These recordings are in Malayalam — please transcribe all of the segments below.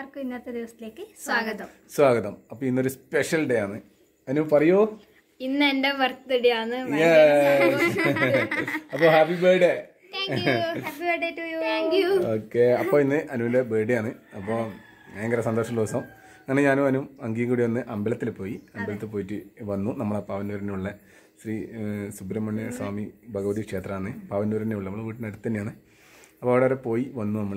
എല്ലാവർക്കും ഇന്നത്തെ ദിവസത്തിലേക്ക് സ്വാഗതം സ്വാഗതം അപ്പൊ ഇന്നൊരു സ്പെഷ്യൽ ഡേ ആണ് അനു പറയൂ ഇന്ന് എന്റെ ബർത്ത്ഡേ ആണ് അപ്പൊ happy birthday happy birthday to you thank you okay അപ്പോൾ ഇന്ന് അനുവിന്റെ ബർത്ത്ഡേ ആണ് അപ്പോൾ ഭയങ്കര സന്തോഷമുള്ള ദിവസം അങ്ങനെ ഞാനും അനുവും അങ്കിയും കൂടി ഒന്ന് അമ്പലത്തിൽ പോയി അമ്പലത്തിൽ പോയിട്ട് വന്നു നമ്മളെ പാവന്നൂരിനുള്ള ശ്രീ ഏഹ്, സുബ്രഹ്മണ്യ സ്വാമി ഭഗവതി ക്ഷേത്രമാണ് പാവന്നൂരിനെ ഉള്ളത് നമ്മുടെ വീട്ടിനടുത്ത് തന്നെയാണ് അപ്പോൾ അവിടെ വരെ പോയി വന്നു നമ്മൾ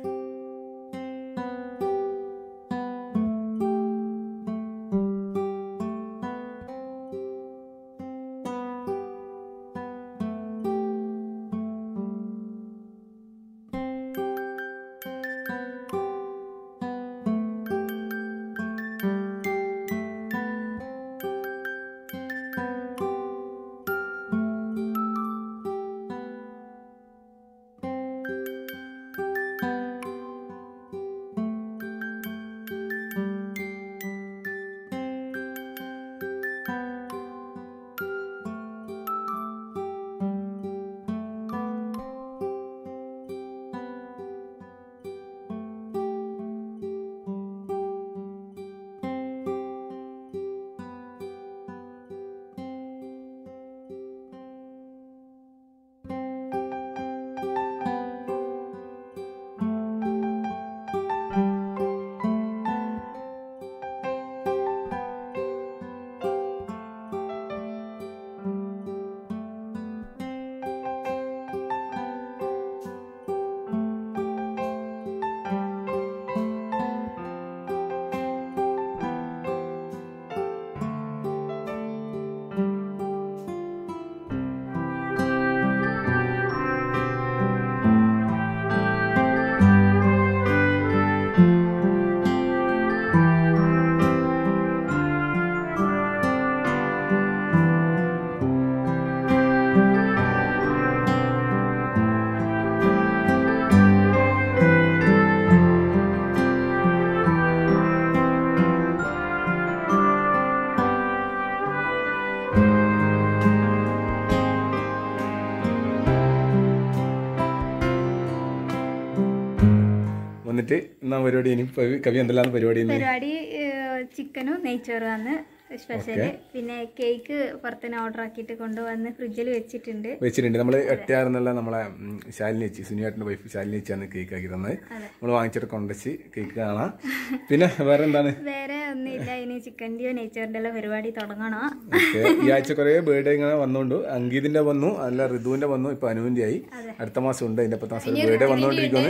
വന്നിട്ട് എന്നാ പരിപാടി ഇനി പവി- കവി എന്തെല്ലാം പരിപാടി ഇനി പരിപാടി ചിക്കനും നെയ്ച്ചോറും ആണ് സ്പെഷ്യല് പിന്നെ കേക്ക് പുറത്തുനിന്ന് ഓർഡർ ആക്കിയിട്ട് കൊണ്ടുവന്ന് ഫ്രിഡ്ജിൽ വെച്ചിട്ടുണ്ട് വെച്ചിട്ടുണ്ട് നമ്മൾ എട്ടാറെന്നുള്ള നമ്മളെ ഉം, ശാലിനി ചേച്ചി സുനിയാട്ടിന്റെ വൈഫ് ശാലിനി ചേച്ചിയാണ് കേക്ക് ആക്കി തന്നത് നമ്മൾ വാങ്ങിച്ചിട്ട് കൊണ്ടുവച്ച് കേക്ക് കാണാം പിന്നെ വേറെ എന്താണ് വേറെ ഒന്നുമില്ല ഇനി ചിക്കൻ്റെയോ നെയ്ച്ചോറിൻ്റെ പരിപാടി തുടങ്ങണോ ഓക്കെ ഈ ആഴ്ച കുറേ ബർത്ത്ഡേ ഇങ്ങനെ വന്നോണ്ട് അങ്കീതിന്റെ വന്നു അല്ല ഋതുവിന്റെ വന്നു ഇപ്പൊ അനുവിന്റെ ആയി അടുത്ത മാസം ഉണ്ട് അതിന്റെ പത്താം മാസം ബർത്ത്ഡേ വന്നുകൊണ്ടിരിക്കുന്നു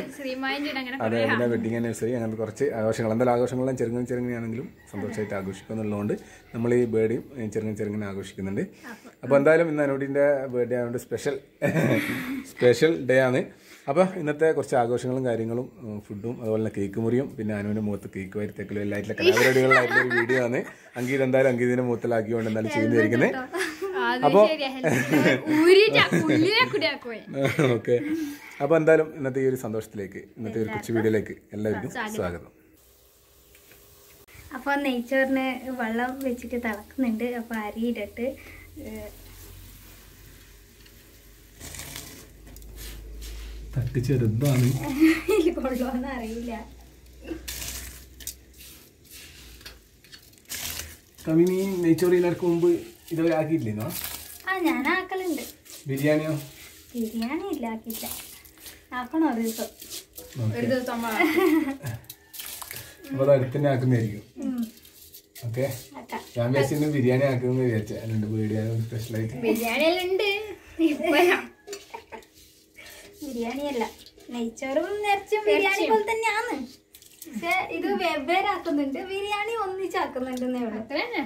അതെ പിന്നെ വെഡിങ് ആനിവേഴ്സറി അങ്ങനത്തെ കുറച്ച് ആഘോഷങ്ങൾ എന്തായാലും ആഘോഷങ്ങളെല്ലാം ചെറുങ്ങനെ ചെറുങ്ങനെയാണെങ്കിലും സന്തോഷമായിട്ട് ആഘോഷിക്കുന്നുള്ളതുകൊണ്ട് നമ്മൾ ഈ ബർത്ത്ഡേയും ചെറുങ്ങനെ ചെറുങ്ങനെ ആഘോഷിക്കുന്നുണ്ട് അപ്പോൾ എന്തായാലും ഇന്ന് അനുവിൻ്റെ ബർത്ത്ഡേ ആയതുകൊണ്ട് സ്പെഷ്യൽ സ്പെഷ്യൽ ഡേ ആണ് അപ്പോൾ ഇന്നത്തെ കുറച്ച് ആഘോഷങ്ങളും കാര്യങ്ങളും ഉം, ഫുഡും അതുപോലെ തന്നെ കേക്ക് മുറിയും പിന്നെ അനുവിൻ്റെ മുഖത്ത് കേക്ക് വരുത്തേക്കലും എല്ലായിട്ടുള്ള കലാപരിപാടികളിലായിട്ടുള്ള ഒരു വീഡിയോ ആണ് അങ്കീത് എന്തായാലും അങ്കീതിൻ്റെ മുഖത്തിലാക്കിക്കൊണ്ട് എന്തായാലും ചെയ്യുന്നതായിരിക്കുന്നത് അപ്പോൾ ഓക്കെ അപ്പോൾ എന്തായാലും ഇന്നത്തെ ഈ ഒരു സന്തോഷത്തിലേക്ക് ഇന്നത്തെ ഒരു കൊച്ചു വീഡിയോയിലേക്ക് എല്ലാവർക്കും സ്വാഗതം അപ്പോൾ നെയ്ച്ചോറിന് വെള്ളം വെച്ചിട്ട് തിളക്കുന്നുണ്ട് അപ്പോൾ അരി ഇട്ടിട്ട് ഏഹ്, തട്ടി ചെറുതാണ് ഇതിൽ കൊള്ളുമെന്ന് അറിയില്ല കവിനി നെയ്ച്ചോറിയിലേക്ക് മുമ്പ് ഇതുവരെ ആക്കിയില്ലേന്നോ ആ ഞാൻ ആക്കലുണ്ട് ബിരിയാണിയോ ബിരിയാണി ഇല്ല ആക്കിയില്ല ആക്കണോ ഒരു ദിവസം അപ്പോൾ അത് അടുത്ത് തന്നെ ആക്കുന്നതായിരിക്കും ഉം, ഓക്കെ ആക്കാം ഞാൻ വിചാരിച്ചു ബിരിയാണി ആക്കുമെന്ന് വിചാരിച്ച രണ്ട് ബിരിയാണി സ്പെഷ്യലായിട്ട് ബിരിയാണി എല്ലാം ഉണ്ട് ബിരിയാണി അല്ല നെയ്ച്ചോറും നിറച്ചും ബിരിയാണി പോലെ തന്നെയാണ് പക്ഷെ ഇത് വെവ്വേറെ ആക്കുന്നുണ്ട് ബിരിയാണി ഒന്നിച്ചാക്കുന്നുണ്ടെന്നേ ഉള്ളൂ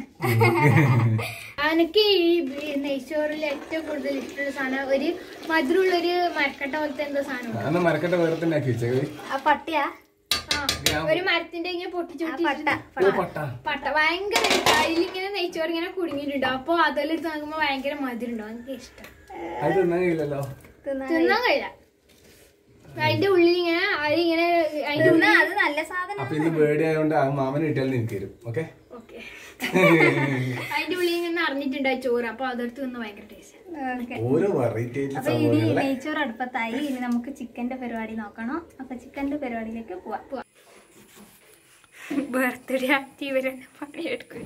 എനിക്ക് ഈ ബി- നെയ്ച്ചോറിൽ ഏറ്റവും കൂടുതൽ ഇഷ്ടമുള്ള സാധനം ഒരു മധുരമുള്ള ഒരു മരക്കട്ട പോലത്തെ എന്തോ സാധനം അന്ന് മരക്കട്ട വേറെ തന്നെ ആക്കി വെച്ചേ ആ പട്ടിയാ ആ ഒരു മരത്തിന്റെ ഇങ്ങനെ പൊട്ടിച്ചു ആ പട്ട ഓ പട്ട പട്ട ഭയങ്കര അതിലിങ്ങനെ നെയ്ച്ചോറ് ഇങ്ങനെ കുടുങ്ങിയിട്ടുണ്ട് അപ്പൊ അതെല്ലാം എടുത്ത് നോക്കുമ്പോ ഭയങ്കര മധുരം ഉണ്ടാവും എനിക്ക് ഇഷ്ടം അത് തിന്നാൻ കഴിയില്ലല്ലോ തിന്നാ തിന്നാൻ കഴിയില്ല അതിന്റെ ഉള്ളിൽ ഇങ്ങനെ അതിങ്ങനെ അതിന്റെ തിന്നാ അത് നല്ല സാധനം അപ്പൊ ഇന്ന് ബേർഡേ ആയതുകൊണ്ട് ആ മാമന് കിട്ടിയാൽ എനിക്ക് തരും ഓക്കെ ഓക്കെ അതിന്റെ ഉള്ളിൽ ഇങ്ങനെ അറിഞ്ഞിട്ടുണ്ട് ആ ചോറ് അപ്പൊ അതെടുത്ത് തിന്ന് ഭയങ്കര ടേസ്റ്റ് ഓക്കെ ഓരോ വെറൈറ്റി ആയിട്ടുള്ള അപ്പൊ ഇനി സംഭവങ്ങളെ നെയ്ച്ചോറ് അടുപ്പത്തായി ഇനി നമുക്ക് ചിക്കന്റെ പരിപാടി നോക്കണം അപ്പൊ ചിക്കന്റെ പരിപാടിയിലേക്ക് പോവാം ബർത്ത്ഡേ ആക്കി ഇവരെന്നെ പണിയെടുക്കും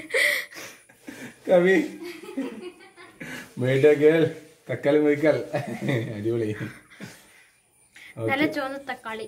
കവി ബർത്ത്ഡേ ഗേൾ തക്കാളി മുറിക്കൽ അടിപൊളി നല്ല ചുവന്ന തക്കാളി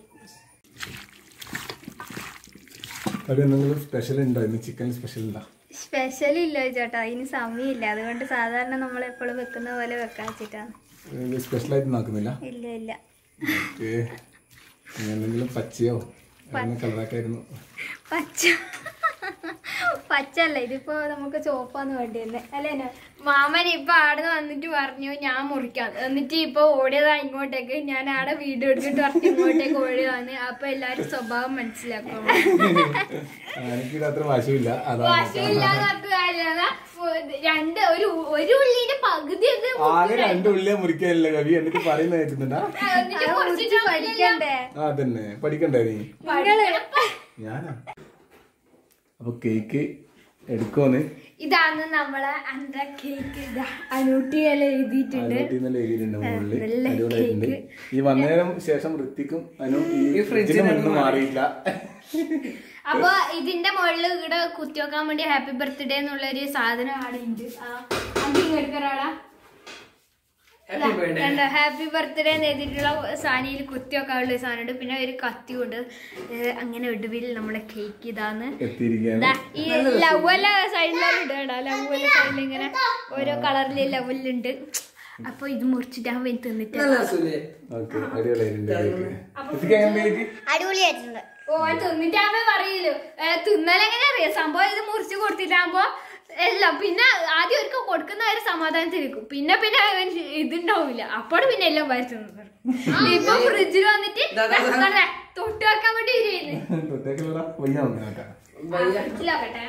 കവി എന്തെങ്കിലും സ്പെഷ്യൽ ഉണ്ടോ ഇന്ന് ചിക്കൻ സ്പെഷ്യൽ ഉണ്ടോ സ്പെഷ്യൽ ഇല്ല ചേട്ടാ അതിന് സമയമില്ല അതുകൊണ്ട് സാധാരണ നമ്മൾ എപ്പോഴും വെക്കുന്ന പോലെ വെക്കാൻ വെച്ചിട്ടാണ് സ്പെഷ്യലായിട്ട് നോക്കുന്നില്ല ഇല്ല ഇല്ല ഓക്കെ എന്തെങ്കിലും പച്ചയോ അങ്ങനെ കളറാക്കായിരുന്നു പച്ച പച്ച അല്ല ഇതിപ്പോ നമുക്ക് ചോപ്പാന്ന് വേണ്ടിയല്ലേ അല്ലേ നോ? മാമൻ ഇപ്പൊ ആടെ വന്നിട്ട് പറഞ്ഞു ഞാൻ മുറിക്കാം എന്നിട്ട് ഇപ്പൊ ഓടിയതാ ഇങ്ങോട്ടേക്ക് ഞാൻ ആടെ വീഡിയോ എടുത്തിട്ട് പറഞ്ഞു ഇങ്ങോട്ടേക്ക് ഓടിയതാണ് അപ്പൊ എല്ലാരും സ്വഭാവം മനസ്സിലാക്കും എനിക്കിത് അത്ര വശമില്ല അതാണ് വശമില്ലാന്ന് പറഞ്ഞിട്ട് കാര്യമില്ല. രണ്ട് ഒരു ഒരു ഉള്ളിന്റെ പകുതി ഒക്കെ ആകെ രണ്ട് ഉള്ളിയെ മുറിക്കാനില്ല കവി എന്നിട്ട് പറയുന്ന കേൾക്കുന്നുണ്ടാ എന്നിട്ട് അത് മുറിച്ചിട്ട് മുറിച്ച് പഠിക്കണ്ടേ ആ തന്നെ പഠിക്കണ്ടേ നീ പഠിക്കണം. ഞാനാ അപ്പൊ കേക്ക് എടുക്കോന്ന് ഇതാണ് നമ്മളെ അന്ത കേക്ക് ഇതാ അനൂട്ടിയെല്ലാം എഴുതിയിട്ടുണ്ട് അതിനകത്ത് എഴുതിയിട്ടുണ്ട് മുകളില് അടിപൊളിയായിട്ടുണ്ട് ഈ വന്നേരം ശേഷം ഋത്തിക്കും അനു ഈ ഫ്രിഡ്ജിന് മുന്നിൽ മാറിയില്ല അപ്പൊ ഇതിന്റെ മുകളിൽ ഇവിടെ കുത്തിവെക്കാൻ വേണ്ടി ഹാപ്പി ബർത്ത്ഡേ എന്നുള്ള ഒരു സാധനം അവിടെ ഉണ്ട് ആ, അത് ഇങ്ങെടുക്കറാടാ ഹാപ്പി ബർത്ത്ഡേ എന്ന് എഴുതിയിട്ടുള്ള സാനിയിൽ കുത്തിവെക്കാനുള്ള ഒരു സാധനമുണ്ട് പിന്നെ ഒരു കത്തി കൊണ്ട് ഏഹ്, അങ്ങനെ ഒടുവിൽ നമ്മളെ കേക്ക് ഇതാന്ന് എത്തിയിരിക്കുകയാണ് ദാ, ഈ ലവല സൈഡിലാണ് ഇടണ്ട ലവല സൈഡിൽ ഇങ്ങനെ ഓരോ കളറില് ലെവലുണ്ട് അപ്പൊ ഇത് മുറിച്ചിട്ടാൻ വേണ്ടി തിന്നിട്ട് ഓക്കെ അടിപൊളിയായിട്ടുണ്ട് കേക്ക് ഋത്തിക്ക് എങ്ങനെ കേക്ക് അടിപൊളിയായിട്ടുണ്ട് ഓ തിന്നിട്ടാകുമ്പോ പറയില്ലോ തിന്നലെങ്ങനെ അറിയാം സംഭവം ഇത് മുറിച്ച് കൊടുത്തിട്ടാകുമ്പോ അല്ല പിന്നെ ആദ്യം ഒരിക്കൽ കൊടുക്കുന്ന ഒരു സമാധാനത്തിരിക്കും പിന്നെ പിന്നെ അവൻ ഇതുണ്ടാവില്ല അപ്പോൾ പിന്നെ എല്ലാം വരി തിന്നു ഇപ്പൊ ഫ്രിഡ്ജിൽ വന്നിട്ട് ദാ, തൊട്ട് വെക്കാൻ വേണ്ടി ഇരിക്കുന്നു തൊട്ടേക്കുള്ള വയ്യ വന്നേക്കാം ഫ്രിഡ്ജിലാക്കട്ടെ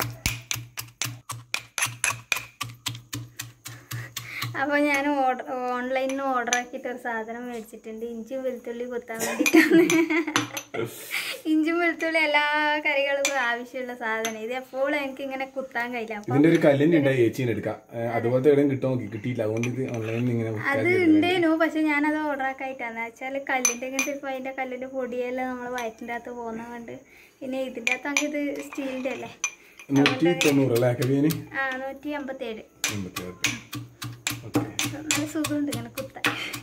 അപ്പോൾ ഞാൻ ഓർഡർ ഓൺലൈനിൽ നിന്ന് ഓർഡർ ആക്കിയിട്ട് ഒരു സാധനം മേടിച്ചിട്ടുണ്ട് ഇഞ്ചും വെളുത്തുള്ളി കുത്താൻ വേണ്ടിയിട്ടാണ് ഇഞ്ചും വെളുത്തുള്ളി എല്ലാ കറികൾക്കും ആവശ്യമുള്ള സാധനം ഇത് എപ്പോഴും എനിക്ക് ഇങ്ങനെ കുത്താൻ കഴിയില്ല അപ്പോൾ ഇതിന്റെ ഒരു കല്ലിന് ഉണ്ടായി ചേച്ചീനെ എടുക്കാം ഏ, അതുപോലത്തെ എവിടെയും കിട്ടുമോ നോക്കി കിട്ടിയില്ല അതുകൊണ്ട് ഇത് ഓൺലൈനിൽ ഇങ്ങനെ അത് വിൽക്കാൻ ചെയ്തതാണ്. ഉണ്ടേനു പക്ഷെ ഞാനത് ഓർഡർ ആക്കായിട്ടാണ് വെച്ചാൽ കല്ലിൻ്റെ ഇങ്ങനെ ചിലപ്പോൾ അതിൻ്റെ കല്ലിൻ്റെ പൊടിയെല്ലാം നമ്മൾ വയറ്റിൻ്റെ അകത്ത് പോകുന്നതുകൊണ്ട് പിന്നെ ഇതിൻ്റെ അകത്താണെങ്കിൽ ഇത് സ്റ്റീലിൻ്റെ അല്ലേ നൂറ്റി തൊണ്ണൂറ് അല്ലേ കവിയന് ആ നൂറ്റി അമ്പത്തേഴ് എൺപത്തി ഓക്കെ ഓക്കെ നല്ല സുഖമുണ്ട് ഇങ്ങനെ കുത്താൻ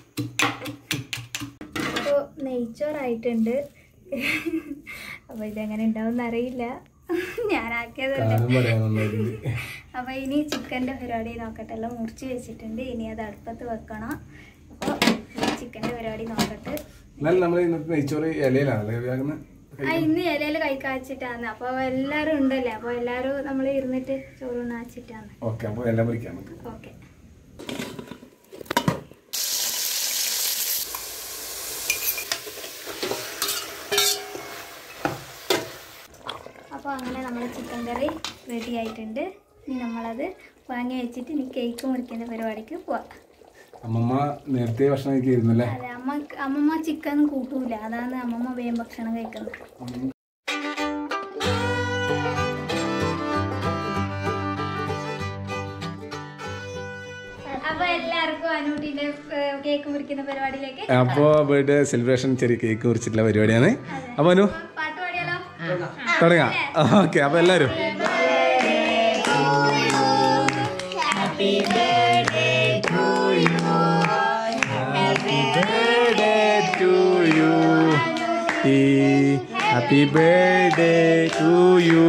അപ്പോൾ നെയ്ച്ചോറായിട്ടുണ്ട് അപ്പോൾ ഇതെങ്ങനെ ഉണ്ടാവും അറിയില്ല ഞാനാക്കിയതല്ലേ കാലം പറയാൻ നന്നായിട്ടുണ്ട് അപ്പോൾ ഇനി ചിക്കൻ്റെ പരിപാടി നോക്കട്ടെ എല്ലാം മുറിച്ച് വെച്ചിട്ടുണ്ട് ഇനി അത് അടുപ്പത്ത് വെക്കണം അപ്പോൾ ചിക്കൻ്റെ പരിപാടി നോക്കട്ടെ എന്നാലും നമ്മൾ ഇന്നത്തെ നെയ്ച്ചോറ് ഇലയിലാണല്ലേ കവിയാക്കുന്നത് ആ ഇന്ന് ഇലയിൽ കൈക്കാച്ചിട്ടാണ് അപ്പോൾ എല്ലാവരും ഉണ്ടല്ലേ അപ്പോൾ എല്ലാവരും നമ്മൾ ഇരുന്നിട്ട് ചോറുണ്ണാച്ചിട്ടാണ് ഓക്കെ അപ്പോൾ എല്ലാം മുറിക്കാം നമുക്ക് ഓക്കെ അപ്പോൾ അങ്ങനെ നമ്മൾ ചിക്കൻ കറി റെഡി ആയിട്ടുണ്ട് ഇനി നമ്മളത് വാങ്ങി വെച്ചിട്ട് ഇനി കേക്ക് മുറിക്കുന്ന പരിപാടിക്ക് പോവാം അമ്മമ്മ നേരത്തെ ഭക്ഷണം കഴിക്കായിരുന്നല്ലേ അതെ അമ്മ അമ്മമ്മ ചിക്കൻ കൂട്ടൂല അതാണ് അമ്മമ്മ വേഗം ഭക്ഷണം കഴിക്കുന്നത് അപ്പൊ എല്ലാവർക്കും അനൂട്ടിന്റെ കേക്ക് മുറിക്കുന്ന പരിപാടിയിലേക്ക് അപ്പോൾ ബർത്ത്ഡേ സെലിബ്രേഷൻ ചെറിയ കേക്ക് മുറിച്ചിട്ടുള്ള പരിപാടിയാണ് അപ്പോൾ അനു പാട്ട് പാടിയാലോ തുടങ്ങാം ഓക്കെ അപ്പോൾ എല്ലാവരും ഹാപ്പി ബർത്ത്ഡേ ടു യു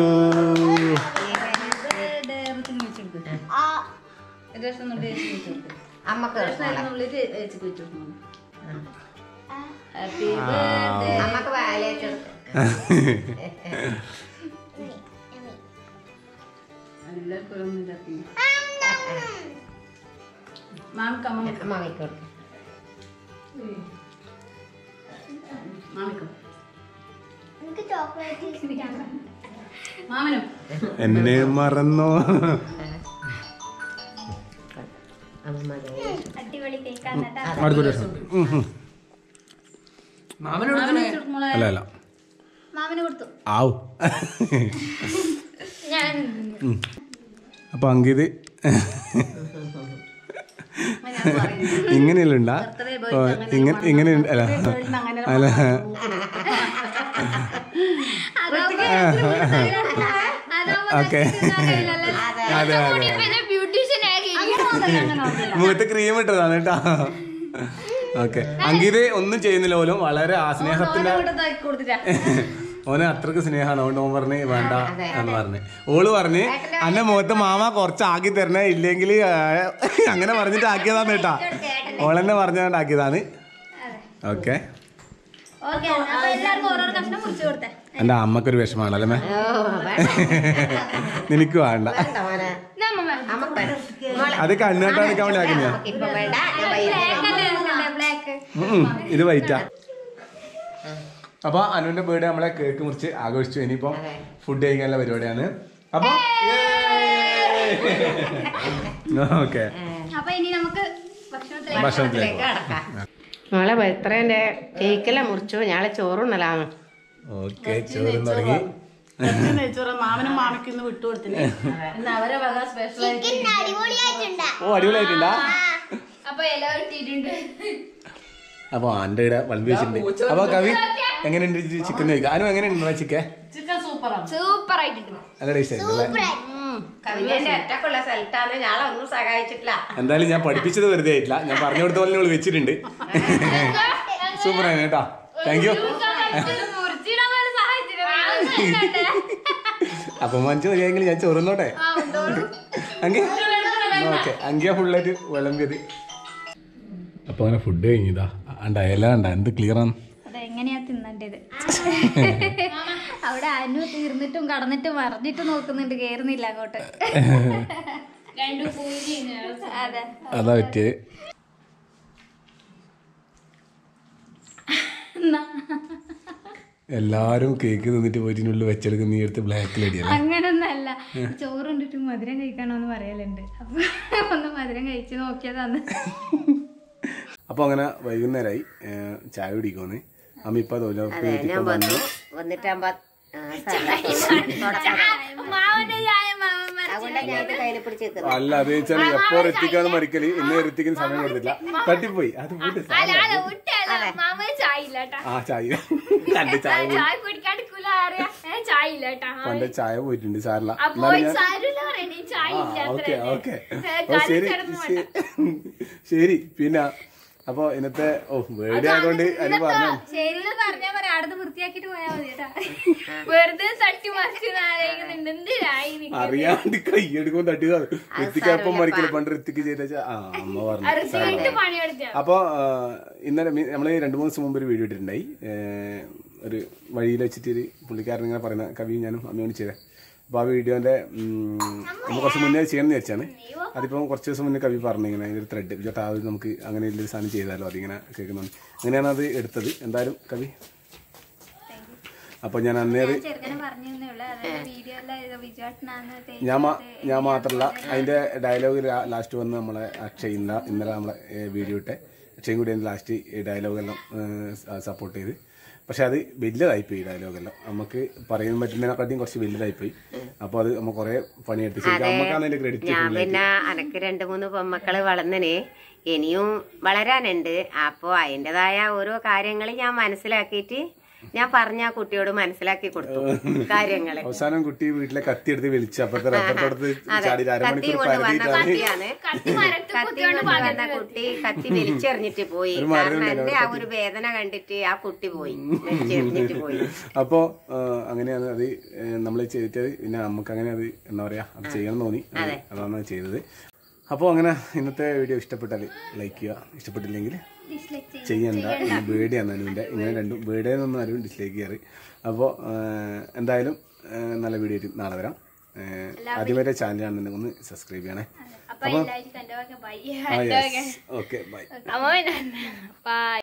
അമ്മക്ക് വാലേറ്റ് അമ്മക്ക് കൊടുക്കും എന്നെ മറന്നോ അമ്മ അടിപൊളി കേക്കാണ് കേട്ടോ അടുത്തൊരു വർഷം ഉം, ഉം. അല്ല അല്ല മാമന് കൊടുത്തു ആവു ഞാൻ ഉം. അപ്പൊ അങ്കിത് ഇങ്ങനെയല്ല ഉണ്ടാ ഇങ്ങനെ ഇങ്ങനെ ഉണ്ട്- അല്ല അല്ല ഓക്കെ അതെ അതെ പിന്നെ ബ്യൂട്ടീഷ്യൻ ആയി മുഖത്ത് ക്രീം ഇട്ടതാണ് കേട്ടോ ഓക്കെ അങ്കിത് ഒന്നും ചെയ്യുന്നില്ല പോലും വളരെ ആ സ്നേഹത്തിന്റെ ഓന് അത്രക്ക് സ്നേഹമാണ് അതുകൊണ്ട് ഓൻ പറഞ്ഞ് വേണ്ട എന്ന് പറഞ്ഞ് ഓള് പറഞ്ഞ് അന്റെ മുഖത്ത് മാമ കുറച്ച് ആക്കി തരണേ ഇല്ലെങ്കിൽ അങ്ങനെ പറഞ്ഞിട്ട് ആക്കിയതാണ് കേട്ടാ ഓളെന്നെ പറഞ്ഞുകൊണ്ട് ആക്കിയതാണ് ഓക്കെ ഓക്കെ അപ്പൊ എല്ലാവർക്കും ഓരോ കഷ്ണം മുറിച്ചു കൊടുത്തേ എന്റെ അമ്മക്കൊരു വിഷമാണല്ലേ മേ ഓ വേണ്ട നിനക്ക് വേണ്ട വേണ്ട മോനെ അമ്മക്ക് വേണ്ട മോളെ അത് കണ്ണുകൊണ്ടാണ് എടുക്കാൻ വേണ്ടി ആക്കിയ ഇപ്പൊ വേണ്ട ഞാൻ വൈകുന്നേരം ബ്ലാക്ക് ഇത് വൈറ്റാ അപ്പൊ അനുവിന്റെ ബർത്ത്ഡേ നമ്മളെ കേക്ക് മുറിച്ച് ആഘോഷിച്ചു ഇനിയിപ്പോ ഫുഡ് കഴിക്കാനുള്ള പരിപാടിയാണ് അപ്പൊ ഓക്കെ അപ്പൊ ഇനി നമുക്ക് ഭക്ഷണത്തിലേക്ക് ഭക്ഷണത്തിലേക്ക് കിടക്കാം മോളെ ബർത്ത്ഡേന്റെ കേക്കെല്ലാം മുറിച്ചു ഞാളെ ചോറുണ്ണലാണ് ഓക്കെ ചോറും തുടങ്ങി മാമനും മാമയ്ക്കും ഇന്ന് വിട്ടുകൊടുത്തില്ലേ ഇന്ന് അവരെ വക സ്പെഷ്യൽ ഓ അടിപൊളിയായിട്ടുണ്ടാ അപ്പൊ ഇല കിട്ടിയിട്ടുണ്ട് അപ്പൊ ആന്റെ ഇവിടെ വളമ്പി വെച്ചിട്ടുണ്ട് അപ്പൊ കവി എങ്ങനെയുണ്ട് ചിക്കൻ കഴിക്കുക അനു എങ്ങനെയുണ്ട് ചിക്കൻ ചിക്കൻ സൂപ്പറാണ് സൂപ്പർ ആയിട്ടുണ്ട് നല്ല ടേസ്റ്റ് ആയിട്ടുണ്ടല്ലേ കവിഞ്ഞന്റെ ഒറ്റക്കുള്ള സ്ഥലത്താണ് ഞാളെ ഒന്നും സഹായിച്ചിട്ടില്ല എന്തായാലും ഞാൻ പഠിപ്പിച്ചത് വെറുതെ ആയിട്ടില്ല ഞാൻ പറഞ്ഞു കൊടുത്ത പോലെ നിങ്ങൾ വെച്ചിട്ടുണ്ട് സൂപ്പർ ആണ് കേട്ടോ താങ്ക് യു മുറിച്ചിടാൻ പോലെ സഹായിച്ചില്ല അപ്പൊ മനസ്സ് മതിയെങ്കിൽ ഞാൻ ചോറുന്നോട്ടെ അങ്കി ഓക്കെ അങ്കിയ ഫുള്ളായിട്ട് വിളമ്പിയത് അപ്പൊ അങ്ങനെ ഫുഡ് കഴിഞ്ഞതാ അണ്ട ഇല കണ്ട എന്ത് ക്ലിയർ ആണ് അതെങ്ങനെയാ തിന്നണ്ടത് അവിടെ അനു തീർന്നിട്ടും കടന്നിട്ടും പറഞ്ഞിട്ട് നോക്കുന്നുണ്ട് കേറുന്നില്ല അങ്ങോട്ട് രണ്ടു പൂരി അതെ അതാ പറ്റിയത് എല്ലാരും കേക്ക് തിന്നിട്ട് പോയിട്ടുള്ളിൽ വെച്ചെടുക്കുന്ന നീ എടുത്ത് ബ്ലാക്കിൽ അടിയല്ലേ അങ്ങനൊന്നല്ല ചോറ് കണ്ടിട്ട് മധുരം കഴിക്കണമെന്ന് പറയലുണ്ട് അപ്പൊ ഒന്ന് മധുരം കഴിച്ച് നോക്കിയതാന്ന് അപ്പൊ അങ്ങനെ വൈകുന്നേരമായി ഏഹ്, ചായ കുടിക്കുമെന്ന് അമ്മ ഇപ്പൊ തൊഴിലുറപ്പ് ഞാൻ ഇപ്പൊ വന്നു വന്നു വന്നിട്ടാകുമ്പോ മാവന്റെ ചായ മാമൻ അതുകൊണ്ട് ഞാൻ ഇത് കയ്യിൽ പിടിച്ച് നിൽക്കുന്നത് അല്ല അത് വെച്ചാൽ എപ്പോ ഋത്തിക്കാണ് മരിക്കല് ഇന്ന് ഋത്തിക്കിന് സമയം കൊടുത്തില്ല തട്ടിപ്പോയി അത് വീട്ട് സാരമില്ല. വിട്ടല്ല മാമന് ചായ ഇല്ല കേട്ടാ ആ ചായ കണ്ട് ചായ പോയി ചായ കുടിക്കാണ്ടിക്കൂല അറിയാ ഏ, ചായ ഇല്ല കേട്ടാ പണ്ട് ചായ പോയിട്ടുണ്ട് സാറില്ല അപ്പൊ സാരില്ല പറയണേ ചായ ഇല്ല ഓക്കെ അത്രേ. ഓക്കെ ഏ, ഓ ശരി കിടന്നു ശരി. ശരി പിന്നെ അപ്പൊ ഇന്നത്തെ ഓ വേടി ആയതുകൊണ്ട് അതിന് പറഞ്ഞു ശരിയെന്ന് പറഞ്ഞാ പറയാം അടുത്ത് വൃത്തിയാക്കിട്ട് പോയാ മതി കേട്ടാ വെറുതെ തട്ടി മറിച്ച് നാരങ്ങുന്നുണ്ട് എന്തിനായി നിക്ക്? അറിയാണ്ട് കൈയെടുക്കും തട്ടിയതാ ഋത്തിക്കപ്പം മരിക്കല് പണ്ട് ഋത്തിക്ക് ചെയ്ത ആ അമ്മ പറഞ്ഞു അറുത്തിട്ട് പണിയെടുത്ത അപ്പോൾ ഇന്നലെ നമ്മൾ രണ്ട് മൂന്ന് ദിവസം മുമ്പ് ഒരു വീഡിയോ ഇട്ടിട്ടുണ്ടായി ഏഹ്, ഒരു വഴിയിൽ വെച്ചിട്ട് ഒരു പുള്ളിക്കാരൻ ഇങ്ങനെ പറയുന്ന കവി ഞാനും അമ്മയോട് ചെയ്തത് അപ്പോൾ ആ വീഡിയോൻ്റെ നമ്മൾ കുറച്ച് മുന്നേ ചെയ്യണമെന്ന് വിചാരിച്ചാണ് അതിപ്പം കുറച്ച് ദിവസം മുന്നേ കവി പറഞ്ഞു ഇങ്ങനെ ഒരു ത്രെഡ് ചേട്ടാ അത് നമുക്ക് അങ്ങനെ ഒരു സാധനം ചെയ്താലോ അതിങ്ങനെ കേൾക്കുന്നുണ്ട് അങ്ങനെയാണ് അത് എടുത്തത് എന്തായാലും കവി അപ്പോൾ ഞാൻ അന്നേ അത് ചെറുക്കനെ പറഞ്ഞു തന്നേ ഉള്ളൂ അതായത് വീഡിയോ എല്ലാം വിജുവാട്ടനാന്ന് ഞാൻ മാ- ഞാൻ മാത്രമല്ല അതിന്റെ ഡയലോഗ് ലാസ്റ്റ് വന്ന് നമ്മളെ അക്ഷയ് ഇന്ന ഇന്നലെ നമ്മളെ വീഡിയോ ഇട്ടെ അക്ഷയും കൂടി അതിന്റെ ലാസ്റ്റ് ഡയലോഗെല്ലാം സപ്പോർട്ട് ചെയ്ത് പക്ഷെ അത് വലിയതായിപ്പോയി ഡയലോഗെല്ലാം നമുക്ക് പറയാൻ പറ്റുന്നതിനെക്കാട്ടിയും കുറച്ച് വലിയതായിപ്പോയി അപ്പോൾ അത് നമ്മൾ കുറെ പണിയെടുത്ത് ശരിക്കും നമുക്കാണ് അതിന്റെ ക്രെഡിറ്റ് ഞാൻ പിന്നെ അനക്ക് രണ്ട് മൂന്ന് പെമ്മക്കള് വളർന്നിന് ഇനിയും വളരാനുണ്ട് അപ്പോ അതിൻ്റെതായ ഓരോ കാര്യങ്ങൾ ഞാൻ മനസ്സിലാക്കിയിട്ട് ഞാൻ പറഞ്ഞ ആ കുട്ടിയോട് മനസ്സിലാക്കി കൊടുത്തു കാര്യങ്ങള് അവസാനം കുട്ടി വീട്ടിലെ കത്തി എടുത്ത് വിളിച്ച് അപ്പുറത്തെ റബ്ബറത്തോടത്ത് ചാടി കത്തി അരമണിക്കൂർ കൊണ്ട് വന്ന പരതിയിട്ടാണ് കുട്ടിയാണ് കത്തി മരത്ത് കത്തി കൊണ്ട് വന്ന കുട്ടി കത്തി വലിച്ചെറിഞ്ഞിട്ട് പോയി ഒരു മരം കാരണം ഉണ്ടായിരുന്നു, എന്റെ ആ ഒരു വേദന കണ്ടിട്ട് ആ കുട്ടി പോയി വലിച്ചെറിഞ്ഞിട്ട് പോയി അപ്പോ ആ, അങ്ങനെയാണ് അത് നമ്മൾ ചെയ്തിട്ട് പിന്നെ നമുക്ക് അങ്ങനെ അത് എന്താ പറയാ അത് ചെയ്യണം എന്ന് തോന്നി അത് അതാണ് അത് ചെയ്തത് അപ്പോൾ അങ്ങനെ ഇന്നത്തെ വീഡിയോ ഇഷ്ടപ്പെട്ടാൽ ലൈക്ക് ചെയ്യുക ഇഷ്ടപ്പെട്ടില്ലെങ്കിൽ ചെയ്യണ്ട ഇത് ബേഡിയാണ് അനുവിൻ്റെ ഇങ്ങനെ രണ്ടും ബേഡേന്നൊന്നും ആരും ഡിസ്ലൈക്ക് ചെയ്യാറ് അപ്പോൾ എന്തായാലും ആ, നല്ല വീഡിയോ ആയിട്ട് നാളെ വരാം ആദ്യമായിട്ട് ചാനലാണെന്നുണ്ടെങ്കിൽ ഒന്ന് സബ്സ്ക്രൈബ് ചെയ്യണേ അപ്പൊ എല്ലാവർക്കും എന്റെ വക ബൈ ആ യെസ് ഓക്കെ ബൈ അമ്മ ബൈ